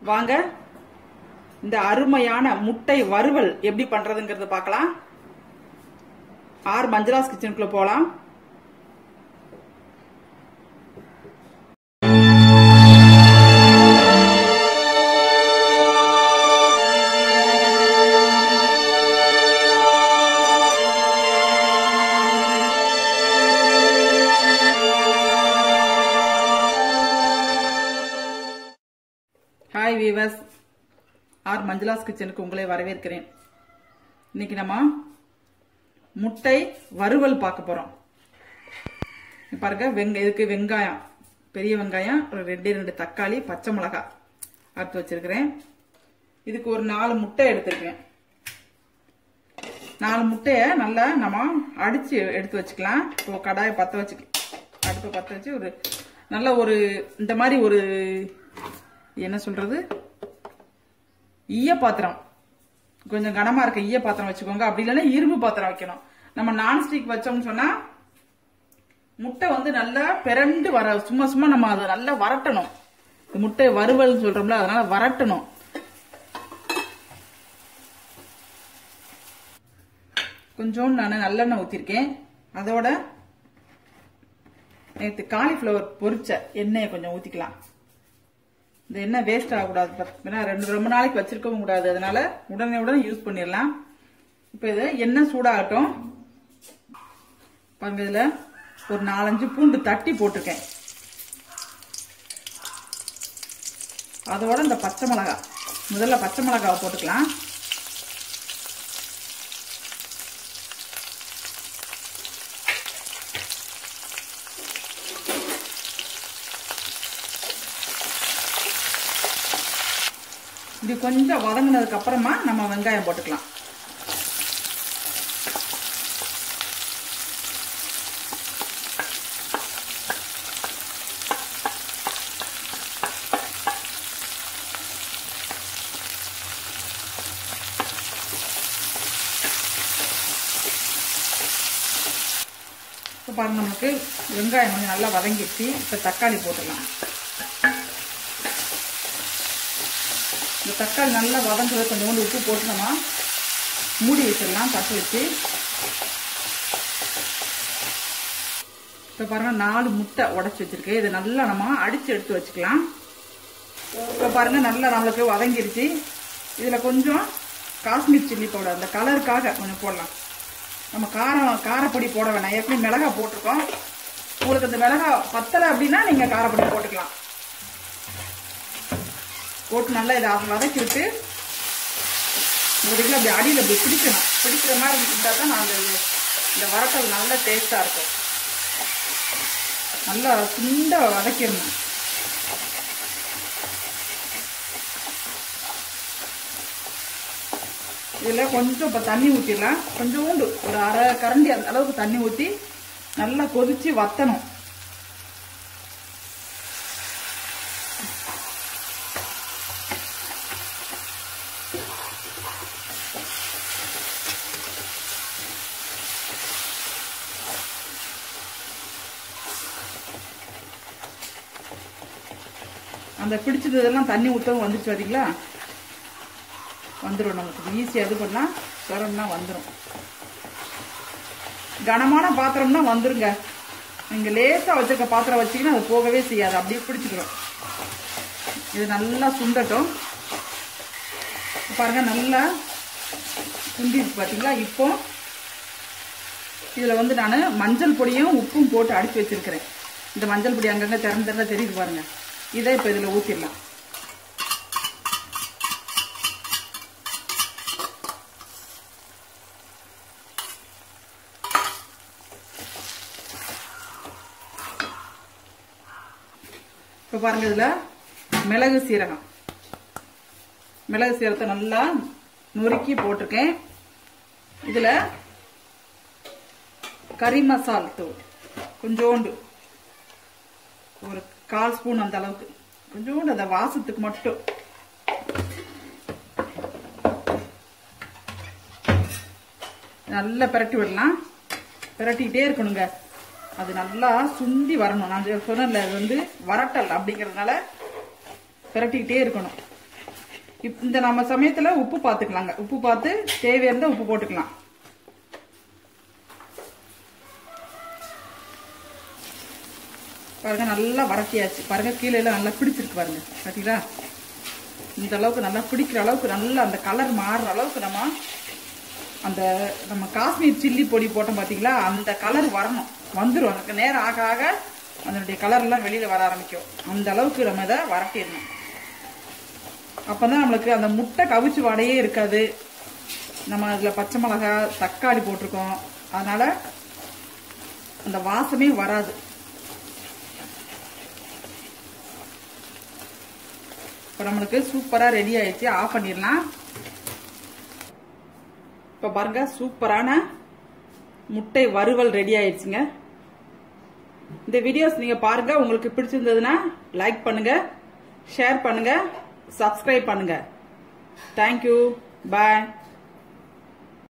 வாங்க இந்த அருமையான முட்டை வறுவல் எப்படி பண்றதுங்கிறத பார்க்கலாம் ஆர் மஞ்சளாஸ் கிச்சனுக்குள்ள போலாம் ஹாய் வீவர்ஸ் ஆர் மஞ்சளாஸ் கிச்சனுக்கு உங்களை வரவேற்கிறேன் இன்னைக்கு நம்ம முட்டை வறுவல் பார்க்க போறோம் இங்க பாருங்க வெங்க இதுக்கு வெங்காயம் பெரிய வெங்காயம் ஒரு ரெண்டே ரெண்டு தக்காளி பச்சை மிளகாய் அறுத்து வச்சிருக்கிறேன் இதுக்கு ஒரு நாலு முட்டை எடுத்துருக்கேன் நாலு முட்டையை நல்லா நம்ம அடிச்சு எடுத்து வச்சுக்கலாம் இப்போ கடாயை பற்ற வச்சு அடுப்பை பற்ற வச்சு ஒரு நல்ல ஒரு இந்த மாதிரி ஒரு என்ன சொல்றது ஈய பாத்திரம் கொஞ்சம் கனமா இருக்க ஈய பாத்திரம் வச்சுக்கோங்க அப்படி இல்லைன்னா இரும்பு பாத்திரம் வைக்கணும் நம்ம நான்ஸ்டிக் வச்சோம்னு சொன்னா முட்டை வந்து நல்லா பிறண்டு வர சும்மா சும்மா நம்ம அதை நல்லா வரட்டணும் இந்த முட்டை வறுவல் சொல்றோம்ல அதனால வரட்டணும் கொஞ்சோண்டு நான் நல்லெண்ணெய் ஊத்திருக்கேன் அதோட நேற்று காலிஃப்ளவர் பொரிச்ச எண்ணெயை கொஞ்சம் ஊத்திக்கலாம் இந்த எண்ணெய் வேஸ்ட் ஆகக்கூடாது ஏன்னா ரெண்டு ரொம்ப நாளைக்கு வச்சிருக்கவும் கூடாது அதனால உடனே உடனே யூஸ் பண்ணிடலாம் இப்போ இது எண்ணெய் சூடாகட்டும் பாருங்க இதுல ஒரு நாலஞ்சு பூண்டு தட்டி போட்டிருக்கேன் அதோட இந்த பச்சை மிளகா முதல்ல பச்சை மிளகாவை போட்டுக்கலாம் இது கொஞ்சம் வதங்கினதுக்கு அப்புறமா நம்ம வெங்காயம் போட்டுக்கலாம் இப்போ பாருங்க நமக்கு வெங்காயம் கொஞ்சம் நல்லா வதங்கிடுச்சு இப்போ தக்காளி போட்டுடலாம் இந்த தக்காளி நல்லா வதங்குறது கொஞ்சோண்டு உப்பு போட்டு நம்ம மூடி வச்சிடலாம் தட்டு வச்சு இப்போ பாருங்க நாலு முட்டை உடச்சி வச்சிருக்கு இதை நல்லா நம்ம அடிச்சு எடுத்து வச்சுக்கலாம் இப்போ பாருங்க நல்லா நம்மளுக்கு வதங்கிருச்சு இதில் கொஞ்சம் காஷ்மீர் சில்லி பவுடர் அந்த கலருக்காக கொஞ்சம் போடலாம் நம்ம காரம் காரப்பொடி போட வேணாம் ஏற்கனவே மிளகா போட்டிருக்கோம் உங்களுக்கு இந்த மிளகா பத்தலை அப்படின்னா நீங்கள் காரப்பொடி போட்டுக்கலாம் போட்டு நல்லா இதை வதக்கி விட்டு உங்களுக்கு அப்படி அடியில் அப்படி பிடிக்கணும் பிடிக்கிற மாதிரி இருந்தால் தான் நான் இந்த வரட்டல் நல்ல டேஸ்டாக இருக்கும் நல்லா சுண்ட வதக்கிடணும் இதில் கொஞ்சம் இப்போ தண்ணி ஊற்றிடலாம் கொஞ்சோண்டு ஒரு அரை கரண்டி அந்த அளவுக்கு தண்ணி ஊற்றி நல்லா கொதித்து வத்தணும் அந்த பிடிச்சது இதெல்லாம் தண்ணி ஊற்றவும் வந்துச்சு பார்த்தீங்களா வந்துடும் நமக்கு ஈஸியாக இது பண்ணால் சுரம்னா வந்துடும் கனமான பாத்திரம்னா வந்துருங்க நீங்கள் லேசாக வச்சிருக்க பாத்திரம் வச்சிங்கன்னா அது போகவே செய்யாது அப்படியே பிடிச்சிக்கிறோம் இது நல்லா சுண்டட்டும் பாருங்க நல்லா சுண்டிடுச்சு பார்த்தீங்களா இப்போ இதில் வந்து நான் மஞ்சள் பொடியும் உப்பும் போட்டு அடித்து வச்சிருக்கிறேன் இந்த மஞ்சள் பொடி அங்கங்கே திறந்து திறந்து தெரியுது பாருங்க இதை இப்போ இதில் ஊற்றிடலாம் இப்போ பாருங்க இதில் மிளகு சீரகம் மிளகு சீரகத்தை நல்லா நுறுக்கி போட்டிருக்கேன் இதில் கறி மசால் தூள் கொஞ்சோண்டு ஒரு கால் ஸ்பூன் அந்த அளவுக்கு கொஞ்சோண்டு அந்த வாசத்துக்கு மட்டும் நல்லா பிரட்டி விடலாம் பிரட்டிக்கிட்டே இருக்கணுங்க அது நல்லா சுண்டி வரணும் நான் சொன்னேன்ல அது வந்து வரட்டல் அப்படிங்கறதுனால பிரட்டிக்கிட்டே இருக்கணும் இப்- இந்த நம்ம சமயத்துல உப்பு பார்த்துக்கலாங்க உப்பு பார்த்து தேவையான உப்பு போட்டுக்கலாம் பாருங்க நல்லா வறட்டியாச்சு பாருங்க கீழே எல்லாம் நல்லா பிடிச்சிருக்கு பாருங்க பார்த்தீங்களா இந்த அளவுக்கு நல்லா பிடிக்கிற அளவுக்கு நல்லா அந்த கலர் மாறுற அளவுக்கு நம்ம அந்த நம்ம காஷ்மீர் சில்லி பொடி போட்டோம் பாத்தீங்களா அந்த கலர் வரணும் வந்துடும் எனக்கு நேரம் ஆக ஆக அதனுடைய கலர்லாம் வெளியில வர ஆரம்பிக்கும் அந்த அளவுக்கு நம்ம இதை வரட்டிடணும் அப்பதான் நம்மளுக்கு அந்த முட்டை கவிச்சு வாடையே இருக்காது நம்ம அதுல பச்சை மிளகாய் தக்காளி போட்டிருக்கோம் அதனால அந்த வாசமே வராது இப்போ நம்மளுக்கு சூப்பரா ரெடி ஆயிடுச்சு ஆஃப் பண்ணிடலாம் இப்போ பாருங்க சூப்பரான முட்டை வறுவல் ரெடி ஆயிடுச்சுங்க இந்த வீடியோஸ் நீங்க பாருங்க உங்களுக்கு பிடிச்சிருந்ததுன்னா லைக் பண்ணுங்க ஷேர் பண்ணுங்க சப்ஸ்கிரைப் பண்ணுங்க தேங்க்யூ பாய்